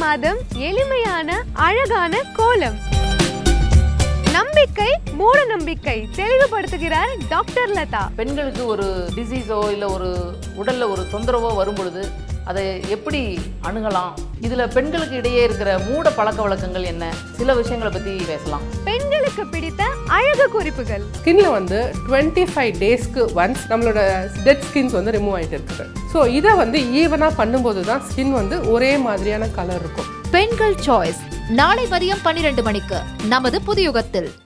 மாதம் எளிமையான அழகான கோலம் நம்பிக்கை மூட நம்பிக்கை தெளிவுபடுத்துகிறார் டாக்டர் லதா பெண்களுக்கு ஒரு டிசீஸோ இல்லை ஒரு உடல்ல ஒரு தொந்தரவோ வரும் பொழுது அதை எப்படி அணுகலாம் இதுல பெண்களுக்கு இடையே இருக்கிற மூட பழக்க வழக்கங்கள் என்ன சில விஷயங்களை பத்தி பேசலாம் பெண்களுக்கு பிடித்த அழகு குறிப்புகள் ஸ்கின்ல வந்து டுவெண்ட்டி ஃபைவ் டேஸ்க்கு ஒன்ஸ் நம்மளோட டெட் ஸ்கின்ஸ் வந்து ரிமூவ் ஆகிட்டு இருக்குது ஸோ இதை வந்து ஈவனாக பண்ணும்போது தான் ஸ்கின் வந்து ஒரே மாதிரியான கலர் இருக்கும் பெண்கள் சாய்ஸ் நாளை மதியம் பன்னிரண்டு மணிக்கு நமது புதியுகத்தில்